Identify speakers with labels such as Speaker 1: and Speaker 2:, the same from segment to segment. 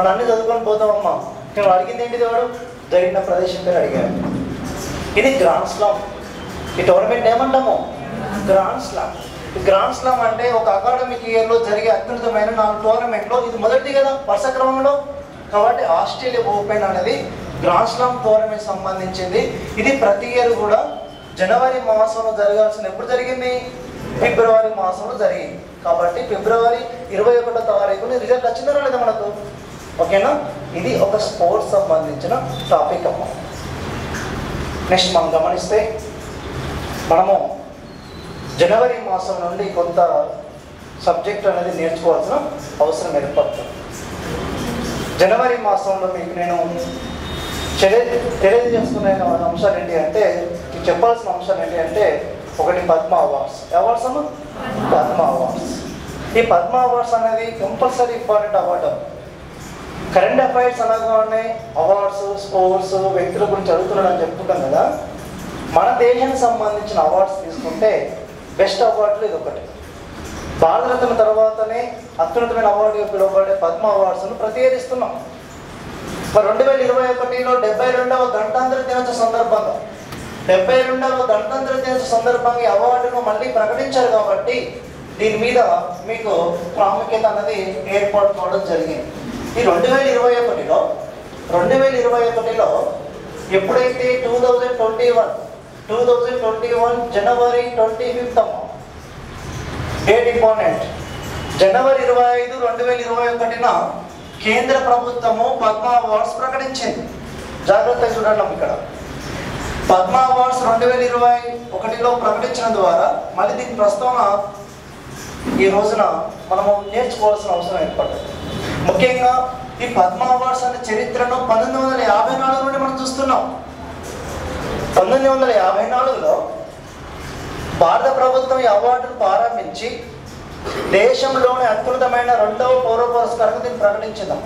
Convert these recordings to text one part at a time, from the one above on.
Speaker 1: మనం అన్ని చదువుకొని పోతామమ్మా నేను అడిగింది ఏంటిది వాడు జరిగిన ప్రదేశం పేరు అడిగాడు ఇది గ్రాండ్ స్లామ్ ఈ టోర్నమెంట్ ఏమంటాము గ్రాండ్ స్లామ్ ఈ గ్రాండ్ స్లామ్ అంటే ఒక అకాడమిక్ ఇయర్లో జరిగే అత్యున్నతమైన నాలుగు టోర్నమెంట్లో ఇది మొదటిది కదా వరుస క్రమంలో కాబట్టి ఆస్ట్రేలియా ఓపెన్ అనేది గ్రాండ్ స్లామ్ టోర్నమెంట్ సంబంధించింది ఇది ప్రతి ఇయర్ కూడా జనవరి మాసంలో జరగాల్సిన ఎప్పుడు జరిగింది ఫిబ్రవరి మాసంలో జరిగింది కాబట్టి ఫిబ్రవరి ఇరవై ఒకటో తారీఖున రిజల్ట్ వచ్చిందా లేదా మనకు ఓకేనా ఇది ఒక స్పోర్ట్స్ సంబంధించిన టాపిక్ అమ్మ నెక్స్ట్ మనం గమనిస్తే మనము జనవరి మాసం నుండి కొంత సబ్జెక్ట్ అనేది నేర్చుకోవాల్సిన అవసరం ఏర్పడుతుంది జనవరి మాసంలో మీకు నేను తెలియ తెలియజేసుకునే అంశాలు ఏంటి అంటే మీకు చెప్పాల్సిన అంశాలు ఏంటి అంటే ఒకటి పద్మ అవార్డ్స్ అవార్డ్స్ అమ్మ పద్మ అవార్డ్స్ ఈ పద్మ అవార్డ్స్ అనేది compulsory important award current affairs అనగానే అవార్డ్స్ స్పోర్ట్స్ వ్యక్తుల గురించి అడుగుతున్నాడని చెప్పుకుంటాం కదా మన దేశానికి సంబంధించిన అవార్డ్స్ తీసుకుంటే బెస్ట్ అవార్డులు ఇది ఒకటి భారతరత్న తర్వాతనే అత్యున్నతమైన అవార్డుగా పిలువబడే పద్మ అవార్డ్స్ను ప్రతి ఏడు ఇస్తున్నాం మరి రెండు వేల ఇరవై ఒకటిలో డెబ్బై రెండవ గణతంత్ర దినోత్సవ సందర్భంగా డెబ్బై రెండవ గణతంత్ర దినోత్సవ సందర్భంగా ఈ అవార్డును మళ్ళీ ప్రకటించారు కాబట్టి దీని మీద మీకు ప్రాముఖ్యత అన్నది ఏర్పాటు కావడం జరిగింది ఈ రెండు వేల ఇరవై ఒకటిలో రెండు వేల ఇరవై ఒకటిలో ఎప్పుడైతే two thousand twenty one two thousand twenty one January twenty fifth అమ్మ డేట్ ఇంపార్టెంట్ జనవరి ఇరవై ఐదు రెండు వేల ఇరవై ఒకటిన కేంద్ర ప్రభుత్వము పద్మ అవార్డ్స్ ప్రకటించింది జాగ్రత్తగా చూడండి అమ్మ ఇక్కడ పద్మ అవార్డ్స్ రెండు వేల ఇరవై ఒకటిలో ప్రకటించడం ద్వారా మళ్ళీ దీని ప్రస్తావన ఈ రోజున మనము నేర్చుకోవాల్సిన అవసరం ఏర్పడ్డది ముఖ్యంగా ఈ పద్మ అవార్డ్స్ అనే చరిత్రను పంతొమ్మిది వందల యాభై నాలుగు నుండి మనం చూస్తున్నాం పంతొమ్మిది వందల యాభై నాలుగులో భారత ప్రభుత్వం ఈ అవార్డును ప్రారంభించి దేశంలోని అత్యున్నతమైన రెండవ పౌర పురస్కారం దీన్ని ప్రకటించిందమ్మ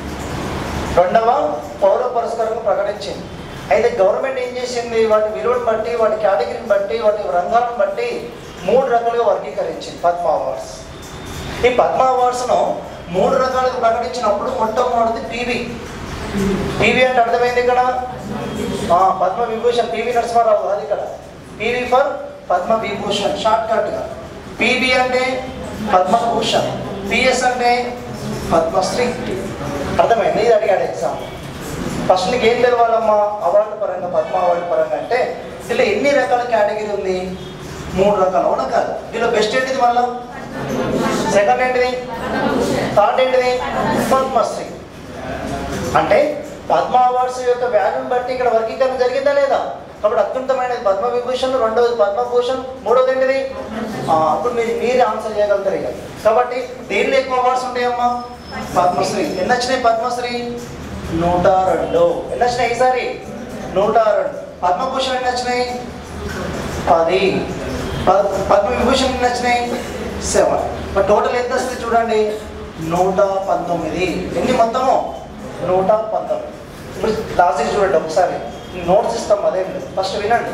Speaker 1: రెండవ పౌర పురస్కారం ప్రకటించింది అయితే గవర్నమెంట్ ఏం చేసింది వాటి విలువను బట్టి వాటి కేటగిరీని బట్టి వాటి రంగాలను బట్టి మూడు రకాలుగా వర్గీకరించింది పద్మ అవార్డ్స్ ఈ పద్మ అవార్డ్స్ను మూడు రకాలుగా ప్రకటించినప్పుడు మొట్టమొదటిది టీవీ టీవీ అంటే అర్థమైంది ఇక్కడ ఆ, పద్మ విభూషణ్ పివి నరసింహారావు కాదు ఇక్కడ PV for Padma Vibhushan short కట్గా పిబి అంటే పద్మభూషణ్ పిఎస్ అంటే పద్మశ్రీ అర్థమైంది ఇది అడిగాడు ఎగ్జామ్ ఫస్ట్ నీకు ఏం తెలవాలమ్మా అవార్డు పరంగా పద్మ అవార్డు పరంగా అంటే ఇలా ఎన్ని రకాల కేటగిరీ ఉంది మూడు రకాలు అవునా కాదు దీనిలో బెస్ట్ ఏంటిది మళ్ళా సెకండ్ ఏంటిది థర్డ్ ఏంటిది పద్మశ్రీ అంటే పద్మ అవార్డ్స్ యొక్క వాల్యూని బట్టి ఇక్కడ వర్గీకరణ జరిగిందా లేదా కాబట్టి అత్యున్నతమైనది పద్మ విభూషణ్ రెండవది పద్మభూషణ్ మూడవది ఏంటిది ఆ, అప్పుడు మీరు మీరు ఆన్సర్ చేయగలుగుతారు ఇక కాబట్టి దేనిలో ఎక్కువ అవార్డ్స్ ఉంటాయమ్మా పద్మశ్రీ ఎన్ని వచ్చినాయి పద్మశ్రీ నూట రెండు ఎన్ని వచ్చినాయి ఈసారి నూట రెండు పద్మభూషణ్ ఎన్ని వచ్చినాయి పది పద్- పద్మ విభూషణ్ ఎన్ని వచ్చినాయి సెవెన్ మరి టోటల్ ఎంత వస్తుంది చూడండి నూట పంతొమ్మిది ఎన్ని మొత్తము నూట పంతొమ్మిది ఇప్పుడు లాస్ట్ చూడండి ఒకసారి నోట్స్ ఇస్తాం అదే ఫస్ట్ వినండి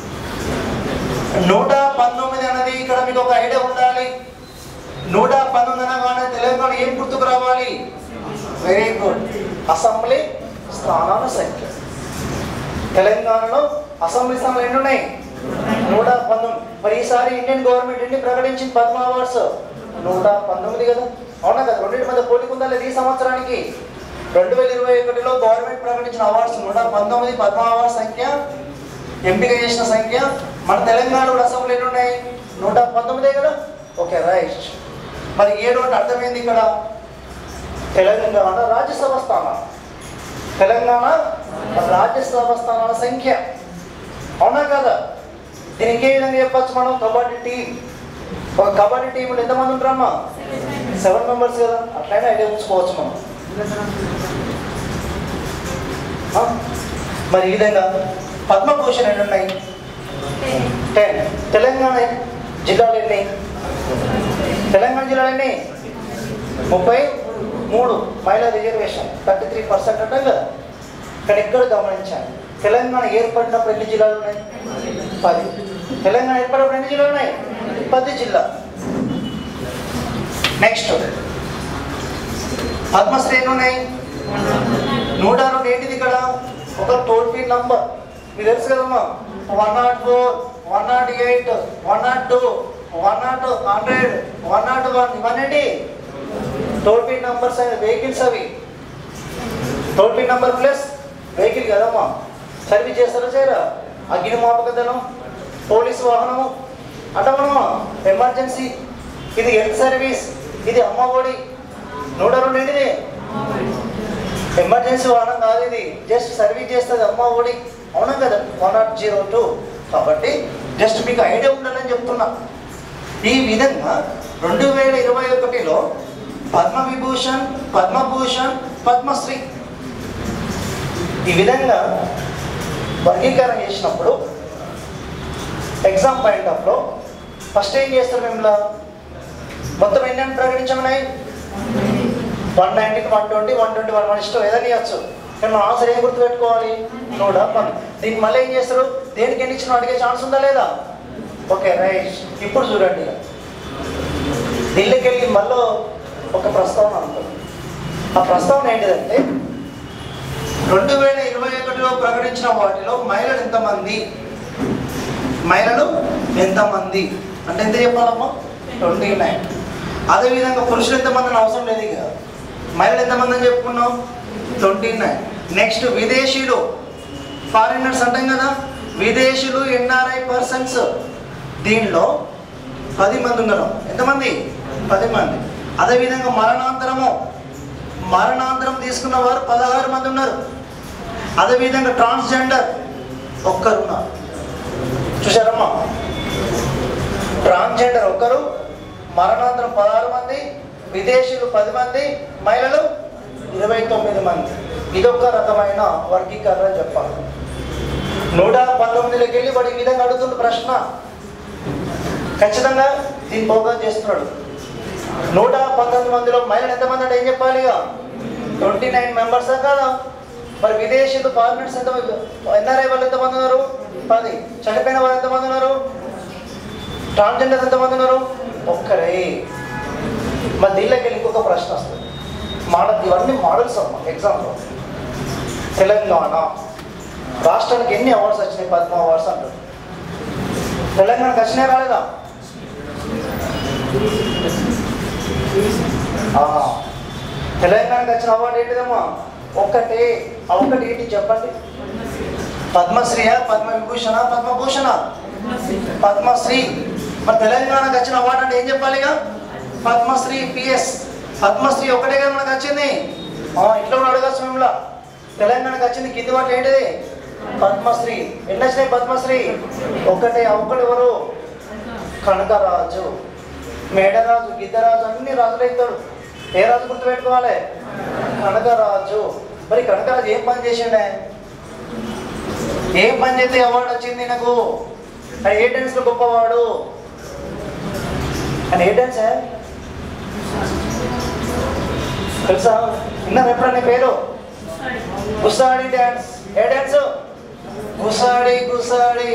Speaker 1: నూట పంతొమ్మిది అనేది ఇక్కడ మీకు ఒక ఐడియా ఉండాలి నూట పంతొమ్మిది అనగానే తెలంగాణ ఏం గుర్తుకు రావాలి వెరీ గుడ్ అసెంబ్లీ స్థానాల సంఖ్య తెలంగాణలో అసెంబ్లీ స్థానాలు ఎన్ని ఉన్నాయి నూట పంతొమ్మిది మరి ఈసారి ఇండియన్ గవర్నమెంట్ ఎన్ని ప్రకటించింది పద్మ అవార్డ్స్ నూట పంతొమ్మిది కదా అవునా కదా రెండింటి మధ్య పోలిక ఉందా లేదు ఈ సంవత్సరానికి రెండు వేల ఇరవై ఒకటిలో గవర్నమెంట్ ప్రకటించిన అవార్డ్స్ నూట పంతొమ్మిది పద్మ అవార్డ్స్ సంఖ్య ఎంపిక చేసిన సంఖ్య మన తెలంగాణలో అసెంబ్లీ ఎన్ని ఉన్నాయి నూట పంతొమ్మిదే కదా ఓకే రైట్ మరి ఏడు అంటే అర్థమైంది ఇక్కడ తెలంగాణ రాజ్యసభ స్థానాలు తెలంగాణ రాజ్యసభ స్థానాల సంఖ్య అవునా కదా దీనికి ఇంకే విధంగా చెప్పచ్చు మనం కబడ్డీ టీం ఒక కబడ్డీ టీంలో ఎంతమంది ఉంటారమ్మా సెవెన్ మెంబర్స్ కదా అట్లయినా ఐడియా ఉంచుకోవచ్చు మనం ఆ? మరి ఈ విధంగా పద్మభూషణ్ ఎన్ని ఉన్నాయి టెన్ తెలంగాణ జిల్లాలు ఎన్ని తెలంగాణ జిల్లాలు ఎన్ని ముప్పై మూడు మహిళా రిజర్వేషన్ థర్టీ త్రీ పర్సెంట్ అంటాం కదా ఇక్కడ ఎక్కడ గమనించాలి తెలంగాణ ఏర్పడినప్పుడు ఎన్ని జిల్లాలు ఉన్నాయి పది తెలంగాణ ఏర్పడినప్పుడు ఎన్ని జిల్లాలు ఉన్నాయి పది జిల్లా నెక్స్ట్ పద్మశ్రీ ఎన్ని ఉన్నాయి నూట రెండు ఏంటిది ఇక్కడ ఒక టోల్ ఫ్రీ నంబర్ మీకు తెలుసు కదమ్మా one not four one not eight one not two one not hundred one not one ఇవన్నీ టోల్ ఫ్రీ నంబర్స్ అయిన వెహికల్స్ అవి toll free number plus vehicle కదమ్మా సర్వీస్ చేస్తారా చేయరా అగ్ని మాపకదనం పోలీసు వాహనము అంటే మనము ఎమర్జెన్సీ ఇది హెల్త్ సర్వీస్ ఇది అమ్మ ఒడి నూట రెండు ఏంటిది ఎమర్జెన్సీ వాహనం కాదు ఇది జస్ట్ సర్వీస్ చేస్తుంది అమ్మ ఒడి అవునా కదా వన్ నాట్ జీరో టూ కాబట్టి జస్ట్ మీకు ఐడియా ఉండాలని చెప్తున్నా ఈ విధంగా రెండు వేల ఇరవై ఒకటిలో పద్మవిభూషణ్ పద్మభూషణ్ పద్మశ్రీ ఈ విధంగా వర్గీకరణ చేసినప్పుడు ఎగ్జామ్ పాయింట్ ఆఫ్లో ఫస్ట్ ఏం చేస్తారు మేము మొత్తం ఎన్ని ప్రకటించమన్నాయి వన్ నైన్టీకి one twenty one twenty one one ఇష్టం ఏదైనా ఇవ్వచ్చు కానీ మన ఆన్సర్ ఏం గుర్తుపెట్టుకోవాలి నూట పన్ దీనికి మళ్ళీ ఏం చేస్తారు దేనికి ఎన్ని ఇచ్చిన అడిగే ఛాన్స్ ఉందా లేదా ఓకే రైట్ ఇప్పుడు చూడండి ఢిల్లీకి వెళ్ళి మళ్ళీ ఒక ప్రస్తావన ఉంటుంది ఆ ప్రస్తావన ఏంటిదంటే రెండు వేల ఇరవై ఒకటిలో ప్రకటించిన వాటిలో మహిళలు ఎంతమంది మహిళలు ఎంతమంది అంటే ఎంత చెప్పాలమ్మా ట్వంటీ నైన్ అదేవిధంగా పురుషులు ఎంతమంది అని అవసరం లేదు ఇక మహిళలు ఎంతమంది అని చెప్పుకున్నాం ట్వంటీ నైన్ నెక్స్ట్ విదేశీయులు ఫారినర్స్ అంటాం కదా విదేశీయులు ఎన్ఆర్ఐ పర్సన్స్ దీనిలో పది మంది ఉన్నారు ఎంతమంది పది మంది అదేవిధంగా మరణాంతరము మరణాంతరం తీసుకున్న వారు పదహారు మంది ఉన్నారు అదేవిధంగా ట్రాన్స్జెండర్ ఒక్కరు ఉన్నారు చూసారమ్మా ట్రాన్స్జెండర్ ఒక్కరు మరణాంతరం పదహారు మంది విదేశీయులు పది మంది మహిళలు ఇరవై తొమ్మిది మంది ఇదొక రకమైన వర్గీకరణ అని చెప్పాలి నూట పంతొమ్మిదిలోకి వెళ్ళి వాడు ఈ విధంగా అడుగుతున్న ప్రశ్న ఖచ్చితంగా దీన్ని ఫోకస్ చేస్తున్నాడు నూట పంతొమ్మిది మందిలో మహిళలు ఎంతమంది అంటే ఏం చెప్పాలి ఇక ట్వంటీ నైన్ మెంబర్స్ కదా మరి విదేశీయులు ఫారినర్స్ ఎంత ఎన్ఆర్ఐ వాళ్ళు ఎంతమంది ఉన్నారు పది చనిపోయిన వాళ్ళు ఎంతమంది ఉన్నారు ట్రాన్స్జెండర్స్ ఎంతమంది ఉన్నారు ఒక్కరే మరి దీనిలోకి వెళ్ళి ఇంకొక ప్రశ్న వస్తుంది మోడల్ ఇవన్నీ మోడల్స్ అమ్మా ఎగ్జామ్లో తెలంగాణ రాష్ట్రానికి ఎన్ని అవార్డ్స్ వచ్చినాయి పద్మ అవార్డ్స్ అంటారు తెలంగాణకి వచ్చినాయి రాలేదా ఆ, తెలంగాణకి వచ్చిన అవార్డు ఏంటిదమ్మా ఒక్కటే ఆ ఒక్కటి ఏంటి చెప్పండి పద్మశ్రీయా పద్మ విభూషణ పద్మభూషణ పద్మశ్రీ మరి తెలంగాణకు వచ్చిన అవార్డు అంటే ఏం చెప్పాలి ఇక పద్మశ్రీ పిఎస్ పద్మశ్రీ ఒకటే కదా మనకు వచ్చింది ఆ, ఇట్లా కూడా అడగచ్చు మిమ్మల్ని తెలంగాణకు వచ్చింది కింది వాటి ఏంటిది పద్మశ్రీ ఎన్ని వచ్చినాయి పద్మశ్రీ ఒక్కటే ఆ ఒక్కడు ఎవరు కనకరాజు మేడరాజు గిద్దరాజు అన్ని రాజులు అవుతాడు ఏ రాజు గుర్తుపెట్టుకోవాలి కనకరాజు మరి కనకరాజు ఏం పని చేసిండే ఏం పని చేస్తే అవార్డు వచ్చింది నాకు ఆయన ఏ డాన్స్ లో గొప్పవాడు ఆయన ఏ డాన్స్ తెలుసా విన్నారు ఎప్పుడన్నా పేరు గుసాడి డాన్స్ ఏ డాన్స్ గుసాడి గుసాడి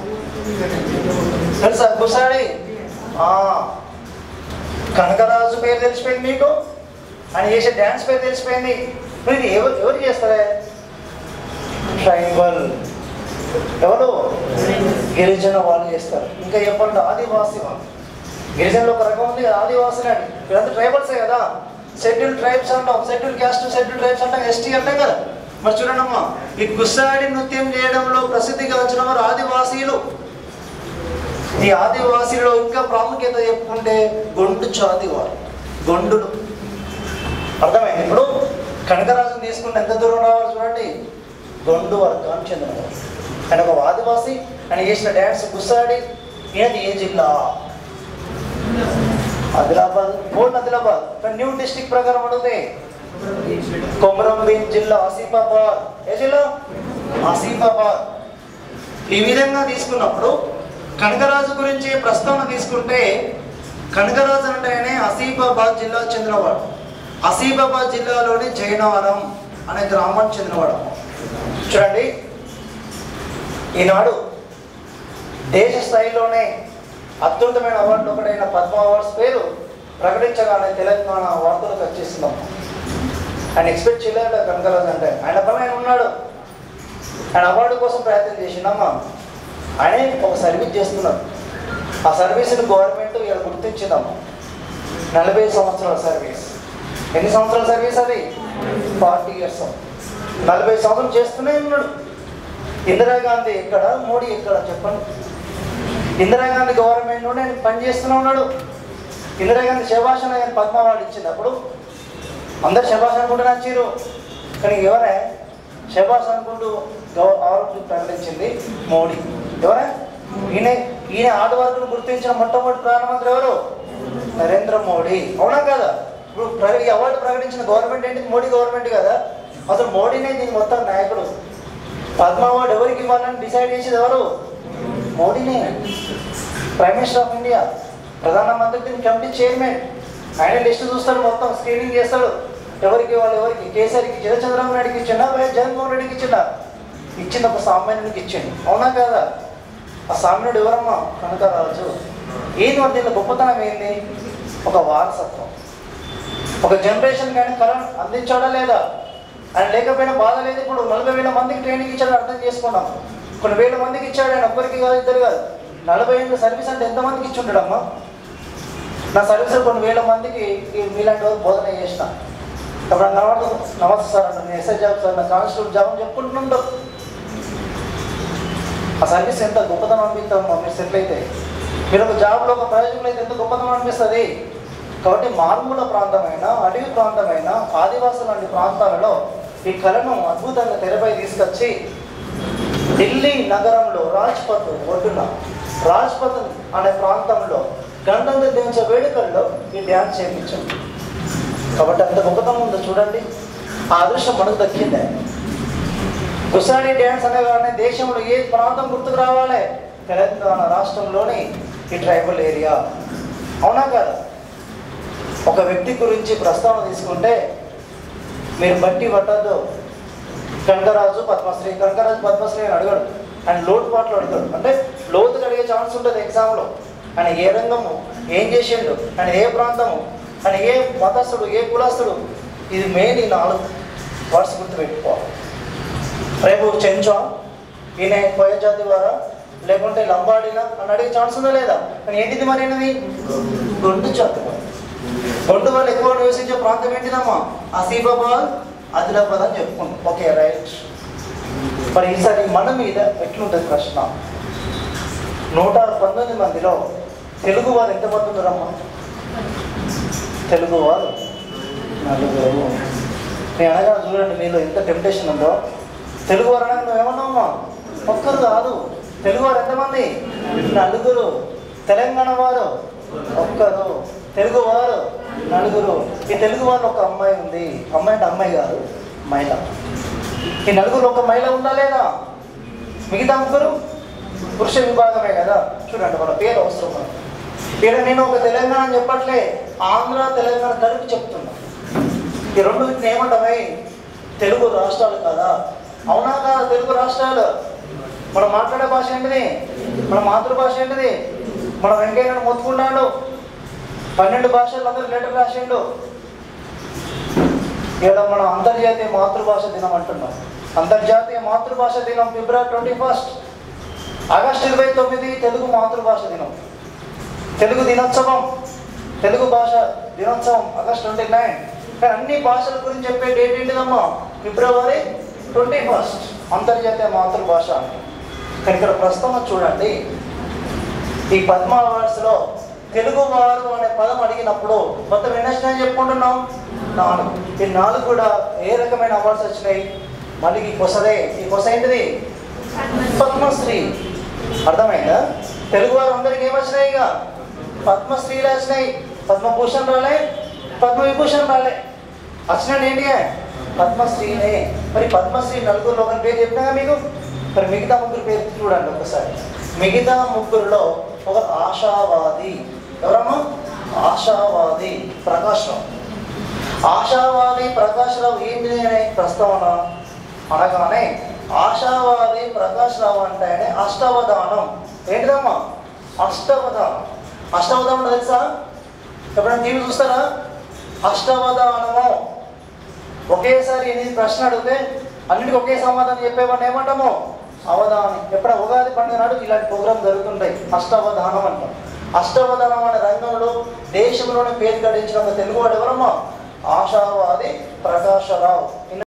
Speaker 1: తెలుసా గుసాడి ఆ, కనకరాజు పేరు తెలిసిపోయింది మీకు ఆయన చేసే డ్యాన్స్ పేరు తెలిసిపోయింది మరి ఇది ఎవరు ఎవరు చేస్తారే ట్రైబల్ ఎవరు గిరిజన వాళ్ళు చేస్తారు ఇంకా చెప్పండి ఆదివాసి వాళ్ళు గిరిజనులు ఒక రకం ఉంది కదా ఆదివాసులు అని వీళ్ళంతా ట్రైబల్సే కదా షెడ్యూల్ ట్రైబ్స్ అంటాం షెడ్యూల్ క్యాస్ట్ షెడ్యూల్ ట్రైబ్స్ అంటాం ఎస్టీ అంటాం కదా మరి చూడండి అమ్మా ఈ గుస్సాడి నృత్యం చేయడంలో ప్రసిద్ధిగా వచ్చిన వారు ఆదివాసీలు ఈ ఆదివాసీలో ఇంకా ప్రాముఖ్యత చెప్పుకుంటే గొండు చాది వారు గొండులు అర్థమైంది ఇప్పుడు కనకరాజుని తీసుకుంటే ఎంత దూరం రావాలి చూడండి గొండు వర్గానికి చెందినవారు ఆయన ఒక ఆదివాసి ఆయన చేసిన డ్యాన్స్ గుస్సాడి ఏది ఏ జిల్లా ఆదిలాబాద్ ఓల్డ్ ఆదిలాబాద్ కానీ న్యూ డిస్ట్రిక్ట్ ప్రకారం అడిగితే కొమరంభీం జిల్లా ఆసిఫాబాద్ ఏ జిల్లా ఆసిఫాబాద్ ఈ విధంగా తీసుకున్నప్పుడు కనకరాజు గురించి ప్రస్తావన తీసుకుంటే కనకరాజు అంటే ఆయన ఆసిఫాబాద్ జిల్లాకు చెందినవాడు ఆసిఫాబాద్ జిల్లాలోని జైనవరం అనే గ్రామానికి చెందినవాడు చూడండి ఈనాడు దేశ స్థాయిలోనే అత్యుత్తమైన అవార్డు ఒకటైన పద్మ అవార్డ్స్ పేరు ప్రకటించగానే తెలంగాణ వార్తలకు వచ్చేసిందాం ఆయన ఎక్స్పెక్ట్ చేయలేడు కనకరాజు అంటే ఆయన పని ఆయన ఉన్నాడు ఆయన అవార్డు కోసం ప్రయత్నం చేసిండమ్మా ఆయనే ఒక సర్వీస్ చేస్తున్నారు ఆ సర్వీస్ని గవర్నమెంట్ ఇలా గుర్తించిందమ్మా నలభై సంవత్సరాల సర్వీస్ ఎన్ని సంవత్సరాల సర్వీస్ అది ఫార్టీ ఇయర్స్ నలభై సంవత్సరం చేస్తూనే ఉన్నాడు ఇందిరాగాంధీ ఎక్కడ మోడీ ఎక్కడ చెప్పండి ఇందిరాగాంధీ గవర్నమెంట్ నుండి ఆయన పని చేస్తూనే ఉన్నాడు ఇందిరాగాంధీ శభాషణ ఆయన పద్మ అవార్డు ఇచ్చినప్పుడు అందరు శభాష్ అనుకుంటూ నచ్చారు కానీ ఎవరే శభాష్ అనుకుంటూ గవ అవార్డు ప్రకటించింది మోడీ ఎవరే ఈయన ఈయన ఆడవాళ్ళను గుర్తించిన మొట్టమొదటి ప్రధానమంత్రి ఎవరు నరేంద్ర మోడీ అవునా కదా ఇప్పుడు ప్ర- ఈ అవార్డు ప్రకటించిన గవర్నమెంట్ ఏంటి మోడీ గవర్నమెంట్ కదా అసలు మోడీనే దీని మొత్తం నాయకుడు పద్మ అవార్డు ఎవరికి ఇవ్వాలని డిసైడ్ చేసేది ఎవరు మోడీనే ప్రైమ్ మినిస్టర్ ఆఫ్ ఇండియా ప్రధానమంత్రి దీని కమిటీ చైర్మన్ ఆయన లిస్ట్ చూస్తాడు మొత్తం స్క్రీనింగ్ చేస్తాడు ఎవరికి వాళ్ళు ఎవరికి కేసీఆర్కి ఇచ్చిందా చంద్రబాబు నాయుడుకి ఇచ్చిందా వైఎస్ జగన్మోహన్ రెడ్డికి ఇచ్చిందా ఇచ్చింది ఒక సామాన్యునికి ఇచ్చింది అవునా కదా ఆ సామాన్యుడు ఎవరమ్మా కనకరాజు ఏంది మరి దీనిలో గొప్పతనం ఏంది ఒక వారసత్వం ఒక జనరేషన్ కానీ కరెంట్ అందించాడా లేదా ఆయన లేకపోయినా బాధ లేదు ఇప్పుడు నలభై వేల మందికి ట్రైనింగ్ ఇచ్చాడు అర్థం చేసుకున్నాం కొన్ని వేల మందికి ఇచ్చాడు ఆయన ఒక్కరికి కాదు ఇద్దరు కాదు నలభై ఏళ్ళ సర్వీస్ అంటే ఎంతమందికి ఇచ్చి ఉంటాడమ్మా నా సర్వీస్ కొన్ని వేల మందికి ఈ మీలాంటి వాళ్ళు బోధన చేసిన అప్పుడు నమస్తే నమస్తే సార్ అంటే నేను ఎస్ఐ జాబ్ సార్ నా కానిస్టేబుల్ జాబ్ అని చెప్పుకుంటున్నాడు ఆ సర్వీస్ ఎంత గొప్పతనం అనిపిస్తామో మీరు సెటిల్ అయితే మీరు ఒక జాబ్లో ఒక ప్రయోజనం అయితే ఎంత గొప్పతనం అనిపిస్తుంది కాబట్టి మారుమూల ప్రాంతమైన అడవి ప్రాంతమైన ఆదివాసుల లాంటి ప్రాంతాలలో ఈ కళను అద్భుతంగా తెరపై తీసుకొచ్చి ఢిల్లీ నగరంలో రాజ్పథ్ ఒడ్డున రాజ్పథ్ అనే ప్రాంతంలో గంటలు దించే వేడుకల్లో ఈ డ్యాన్స్ చేయించాం కాబట్టి అంత గొప్పతనం ఉందో చూడండి ఆ అదృష్టం మనకు దక్కిందే గుసాడి డ్యాన్స్ అనే కానీ దేశంలో ఏ ప్రాంతం గుర్తుకు రావాలి తెలంగాణ రాష్ట్రంలోని ఈ ట్రైబల్ ఏరియా అవునా కదా ఒక వ్యక్తి గురించి ప్రస్తావన తీసుకుంటే మీరు బట్టి పట్టద్దు కనకరాజు పద్మశ్రీ కనకరాజు పద్మశ్రీ అని అడగడు ఆయన లోటు పాటలు అడగడు అంటే లోతుగా అడిగే ఛాన్స్ ఉంటుంది ఎగ్జామ్లో ఆయన ఏ రంగము ఏం చేసిండు ఆయన ఏ ప్రాంతము ఆయన ఏ మతస్థుడు ఏ కులస్తుడు ఇది మెయిన్ ఈ నాలుగు వర్డ్స్ గుర్తుపెట్టుకోవాలి రేపు చెంచా ఈయన కోయ జాతి వారా లేకుంటే లంబాడినా అని అడిగే ఛాన్స్ ఉందా లేదా కానీ ఏంటిది మరి ఏంటిది గొండు జాతి వారు. గొండు వాళ్ళు ఎక్కువ నివసించే ప్రాంతం ఏంటిదమ్మా ఆసిఫాబాద్ ఆదిలాబాద్ అని చెప్పుకుంటాం ఓకే రైట్ మరి ఈసారి మన మీద ఎట్లుంటుంది ప్రశ్న నూట పంతొమ్మిది మందిలో తెలుగు వారు ఎంతమంది ఉన్నారమ్మా తెలుగు వారు నలుగురు నేను అనగా చూడండి మీలో ఎంత టెంప్టేషన్ ఉందో తెలుగు వారు అనగా నువ్వు ఏమన్నావమ్మా ఒక్కరు కాదు తెలుగు వారు ఎంతమంది నలుగురు తెలంగాణ వారు ఒక్కరు తెలుగు వారు నలుగురు ఈ తెలుగు వారు ఒక అమ్మాయి ఉంది అమ్మాయి అంటే అమ్మాయి కాదు మహిళ ఈ నలుగురు ఒక మహిళ ఉందా లేదా మిగతా ముగ్గురు పురుష విభాగమే కదా చూడండి వాళ్ళ పేరు అవసరం మనకు. ఇక్కడ నేను ఒక తెలంగాణ అని చెప్పట్లే ఆంధ్ర తెలంగాణ కలిపి చెప్తున్నా ఈ రెండు వీటిని ఏమంటామే తెలుగు రాష్ట్రాలు కదా అవునా కాదా తెలుగు రాష్ట్రాలు మనం మాట్లాడే భాష ఏంటిది మన మాతృభాష ఏంటిది మన వెంకయ్య మొత్తుకున్నాడు పన్నెండు భాషలు అందరూ లెటర్ రాసిండు ఇలా మనం అంతర్జాతీయ మాతృభాష దినం అంటున్నాం అంతర్జాతీయ మాతృభాష దినం ఫిబ్రవరి ట్వంటీ ఫస్ట్ ఆగస్టు ఇరవై తొమ్మిది తెలుగు మాతృభాష దినం తెలుగు దినోత్సవం తెలుగు భాష దినోత్సవం ఆగస్ట్ ట్వంటీ నైన్ కానీ అన్ని భాషల గురించి చెప్పే డేట్ ఏంటిదమ్మా ఫిబ్రవరి ట్వంటీ ఫస్ట్ అంతర్జాతీయ మాతృభాష అని. కానీ ఇక్కడ ప్రస్తుతం చూడండి ఈ పద్మ అవార్డ్స్లో తెలుగు వారు అనే పదం అడిగినప్పుడు మొత్తం ఎన్ని వచ్చినాయని చెప్పుకుంటున్నాం నాలుగు ఈ నాలుగు కూడా ఏ రకమైన అవార్డ్స్ వచ్చినాయి మళ్ళీ ఈ కొసదే ఈ కొస ఏంటిది పద్మశ్రీ అర్థమైందా తెలుగు వారు అందరికి ఏమొచ్చినాయి ఇక పద్మశ్రీలు వచ్చినాయి పద్మభూషణ్ రాలే పద్మవిభూషణ్ రాలే వచ్చినాడు ఏంటిగా పద్మశ్రీనే మరి పద్మశ్రీ నలుగురిలో ఒకరి పేరు చెప్పినా మీకు మరి మిగతా ముగ్గురు పేరు చూడండి ఒకసారి మిగతా ముగ్గురులో ఒక ఆశావాది ఎవరమ్మా ఆశావాది ప్రకాష్ రావు ఆశావాది ప్రకాష్ రావు ఏంటి అనే ప్రస్తావన అనగానే ఆశావాది ప్రకాష్ రావు అంటే ఆయన అష్టావధానం ఏంటిదమ్మా అష్టవధానం అష్టవధానం తెలుసా ఎప్పుడైనా టీవీ చూస్తారా అష్టవధానము ఒకేసారి ఎనిమిది ప్రశ్న అడిగితే అన్నిటికీ ఒకే సమాధానం చెప్పేవాడిని ఏమంటాము అవధానం ఎప్పుడు ఉగాది పండుగ నాడు ఇలాంటి ప్రోగ్రామ్ జరుగుతుంటాయి అష్టావధానం అంటాం అష్టావధానం అనే రంగంలో దేశంలోనే పేరు గడించిన ఒక తెలుగువాడు ఎవరమ్మా ఆశావాది ప్రకాశరావు